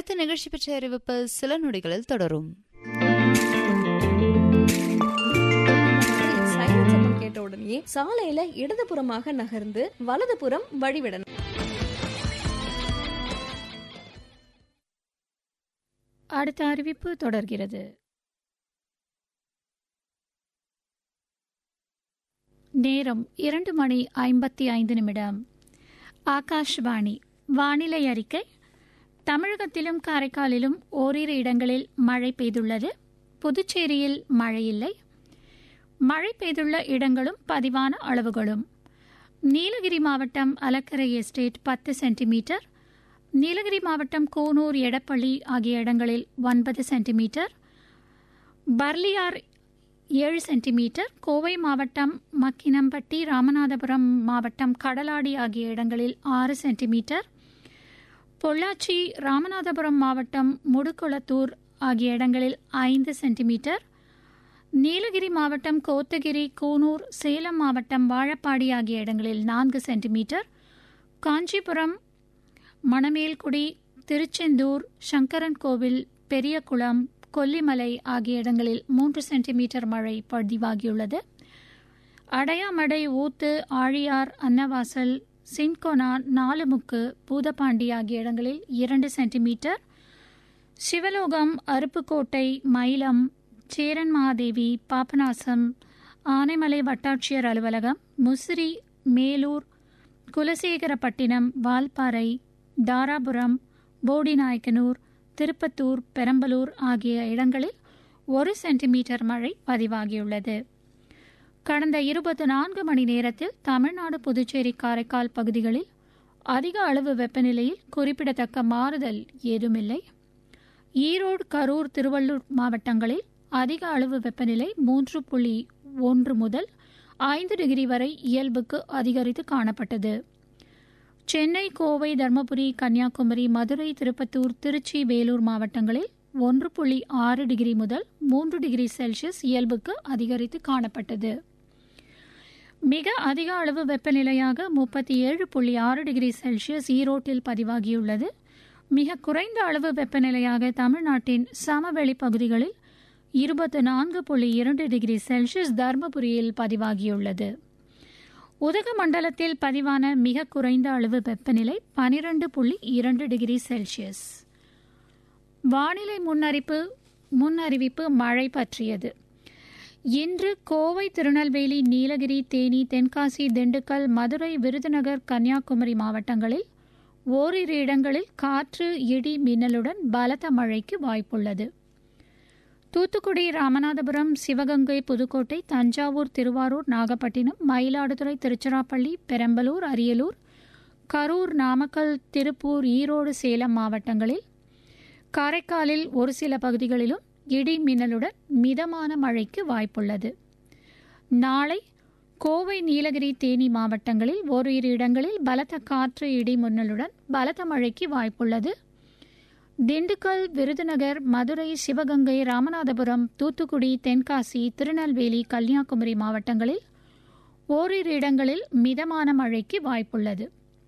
அடுத்த நிகழ்ச்சி பற்றிய அறிவிப்பு சில நொடிகளில் தொடரும் சைலன்ஸ் சத்தம் கேட்ட உடனே சாலையில இடதுபுறமாக நகர்ந்து வலதுபுறம் வழிவிடணும் அடுத்த அறிவிப்பு தொடர்கிறது நேரம் இரண்டு மணி ஐம்பத்தி ஐந்து நிமிடம் ஆகாஷ்வாணி வானிலை அறிக்கை தமிழகத்திலும் காரைக்காலிலும் ஓரிரு இடங்களில் மழை பெய்துள்ளது புதுச்சேரியில் மழை இல்லை மழை பெய்துள்ள இடங்களும் பதிவான அளவுகளும் நீலகிரி மாவட்டம் அலக்கரை எஸ்டேட் பத்து சென்டிமீட்டர் நீலகிரி மாவட்டம் கோனூர் எடப்பள்ளி ஆகிய இடங்களில் ஒன்பது சென்டிமீட்டர் பர்லியார் ஏழு சென்டிமீட்டர் கோவை மாவட்டம் மக்கினம்பட்டி ராமநாதபுரம் மாவட்டம் கடலாடி ஆகிய இடங்களில் ஆறு சென்டிமீட்டர் பொள்ளாச்சி ராமநாதபுரம் மாவட்டம் முடுக்குளத்தூர் ஆகிய இடங்களில் ஐந்து சென்டிமீட்டர் நீலகிரி மாவட்டம் கோத்தகிரி கூனூர் சேலம் மாவட்டம் வாழப்பாடி ஆகிய இடங்களில் நான்கு சென்டிமீட்டர் காஞ்சிபுரம் மணமேல்குடி திருச்செந்தூர் சங்கரன் கோவில் பெரியகுளம் கொல்லிமலை ஆகிய இடங்களில் மூன்று சென்டிமீட்டர் மழை பதிவாகியுள்ளது அடையாமடை ஊத்து ஆழியார் அன்னவாசல் சின்கோனா நாலுமுக்கு பூதப்பாண்டி ஆகிய இடங்களில் இரண்டு சென்டிமீட்டர் சிவலோகம் அருப்புக்கோட்டை மயிலம் சேரன்மாதேவி பாபநாசம் ஆனைமலை வட்டாட்சியர் அலுவலகம் முசிறி மேலூர் குலசேகரப்பட்டினம் வால்பாறை தாராபுரம் போடிநாயக்கனூர் திருப்பத்தூர் பெரம்பலூர் ஆகிய இடங்களில் ஒரு சென்டிமீட்டர் மழை பதிவாகியுள்ளது கடந்த இருபத்தி நான்கு மணி நேரத்தில் தமிழ்நாடு புதுச்சேரி காரைக்கால் பகுதிகளில் அதிக அளவு வெப்பநிலையில் குறிப்பிடத்தக்க மாறுதல் ஏதுமில்லை ஈரோடு கரூர் திருவள்ளூர் மாவட்டங்களில் அதிக அளவு வெப்பநிலை மூன்று புள்ளி ஒன்று முதல் ஐந்து டிகிரி வரை இயல்புக்கு அதிகரித்து காணப்பட்டது சென்னை கோவை தருமபுரி கன்னியாகுமரி மதுரை திருப்பத்தூர் திருச்சி வேலூர் மாவட்டங்களில் ஒன்று புள்ளி ஆறு டிகிரி முதல் மூன்று டிகிரி செல்சியஸ் இயல்புக்கு அதிகரித்து காணப்பட்டது மிக அதிக அளவு வெப்பநிலையாக முப்பத்தி ஏழு புள்ளி ஆறு டிகிரி செல்சியஸ் ஈரோட்டில் பதிவாகியுள்ளது மிக குறைந்த அளவு வெப்பநிலையாக தமிழ்நாட்டின் சமவெளி பகுதிகளில் இருபத்தி நான்கு புள்ளி இரண்டு டிகிரி செல்சியஸ் தருமபுரியில் பதிவாகியுள்ளது உதகமண்டலத்தில் பதிவான மிக குறைந்த அளவு வெப்பநிலை பனிரெண்டு புள்ளி இரண்டு டிகிரி செல்சியஸ் வானிலை முன்னறிப்பு முன்னறிவிப்பு மழை பற்றியது இன்று கோவை திருநெல்வேலி நீலகிரி தேனி தென்காசி திண்டுக்கல் மதுரை விருதுநகர் கன்னியாகுமரி மாவட்டங்களில் ஓரிரு இடங்களில் காற்று இடி மின்னலுடன் பலத்த மழைக்கு வாய்ப்புள்ளது தூத்துக்குடி ராமநாதபுரம் சிவகங்கை புதுக்கோட்டை தஞ்சாவூர் திருவாரூர் நாகப்பட்டினம் மயிலாடுதுறை திருச்சிராப்பள்ளி பெரம்பலூர் அரியலூர் கரூர் நாமக்கல் திருப்பூர் ஈரோடு சேலம் மாவட்டங்களில் காரைக்காலில் ஒரு சில பகுதிகளிலும் இடி மின்னலுடன் மிதமான மழைக்கு வாய்ப்புள்ளது நாளை கோவை நீலகிரி தேனி மாவட்டங்களில் ஓரிரு இடங்களில் பலத்த காற்று இடி மின்னலுடன் பலத்த மழைக்கு வாய்ப்புள்ளது திண்டுக்கல் விருதுநகர் மதுரை சிவகங்கை ராமநாதபுரம் தூத்துக்குடி தென்காசி திருநெல்வேலி கன்னியாகுமரி மாவட்டங்களில் ஓரிரு இடங்களில் மிதமான மழைக்கு வாய்ப்புள்ளது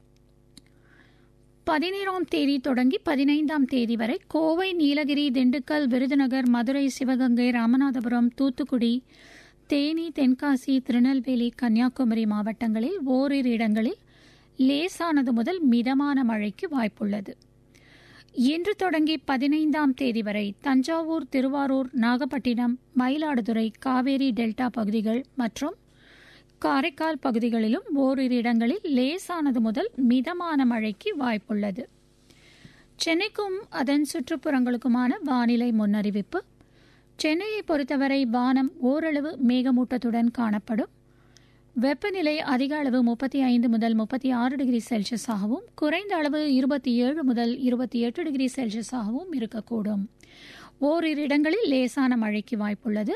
பதினேழாம் தேதி தொடங்கி பதினைந்தாம் தேதி வரை கோவை நீலகிரி திண்டுக்கல் விருதுநகர் மதுரை சிவகங்கை ராமநாதபுரம் தூத்துக்குடி தேனி தென்காசி திருநெல்வேலி கன்னியாகுமரி மாவட்டங்களில் ஓரிரு இடங்களில் லேசானது முதல் மிதமான மழைக்கு வாய்ப்புள்ளது இன்று தொடங்கி பதினைந்தாம் தேதி வரை தஞ்சாவூர் திருவாரூர் நாகப்பட்டினம் மயிலாடுதுறை காவேரி டெல்டா பகுதிகள் மற்றும் காரைக்கால் பகுதிகளிலும் ஓரிரு இடங்களில் லேசானது முதல் மிதமான மழைக்கு வாய்ப்புள்ளது சென்னைக்கும் அதன் சுற்றுப்புறங்களுக்குமான வானிலை முன்னறிவிப்பு சென்னையை பொறுத்தவரை வானம் ஓரளவு மேகமூட்டத்துடன் காணப்படும் வெப்பநிலை அதிக அளவு முப்பத்தி ஐந்து முதல் முப்பத்தி ஆறு டிகிரி செல்சியஸாகவும் குறைந்த அளவு இருபத்தி ஏழு முதல் இருபத்தி எட்டு டிகிரி செல்சியஸாகவும் இருக்கக்கூடும் ஓரிரு இடங்களில் லேசான மழைக்கு வாய்ப்புள்ளது